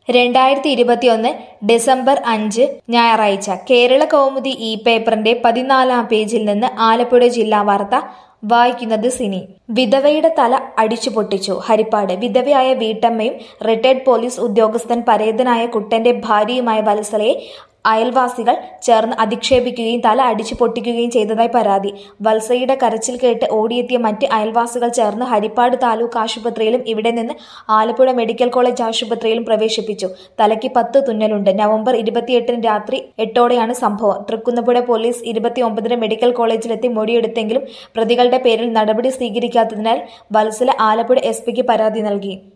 രണ്ടായിരത്തി ഇരുപത്തിയൊന്ന് ഡിസംബർ അഞ്ച് ഞായറാഴ്ച കേരള കൗമുദി ഇ പേപ്പറിന്റെ പതിനാലാം പേജിൽ നിന്ന് ആലപ്പുഴ ജില്ലാ വാർത്ത വായിക്കുന്നത് സിനി വിധവയുടെ തല അടിച്ചു പൊട്ടിച്ചു ഹരിപ്പാട് വിധവയായ വീട്ടമ്മയും റിട്ടയർഡ് പോലീസ് ഉദ്യോഗസ്ഥൻ പരേതനായ കുട്ടന്റെ ഭാര്യയുമായ വത്സലയെ അയൽവാസികൾ ചേർന്ന് അധിക്ഷേപിക്കുകയും തല അടിച്ചു പൊട്ടിക്കുകയും ചെയ്തതായി പരാതി വത്സയുടെ കരച്ചിൽ കേട്ട് ഓടിയെത്തിയ മറ്റ് അയൽവാസികൾ ചേർന്ന് ഹരിപ്പാട് താലൂക്ക് ആശുപത്രിയിലും ഇവിടെ നിന്ന് ആലപ്പുഴ മെഡിക്കൽ കോളേജ് ആശുപത്രിയിലും പ്രവേശിപ്പിച്ചു തലയ്ക്ക് പത്ത് തുന്നലുണ്ട് നവംബർ ഇരുപത്തിയെട്ടിന് രാത്രി എട്ടോടെയാണ് സംഭവം തൃക്കുന്നപ്പുഴ പോലീസ് ഇരുപത്തിയൊമ്പതിന് മെഡിക്കൽ കോളേജിലെത്തി മൊഴിയെടുത്തെങ്കിലും പ്രതികളുടെ പേരിൽ നടപടി സ്വീകരിക്കാത്തതിനാൽ വത്സല ആലപ്പുഴ എസ് പിക്ക് പരാതി നൽകി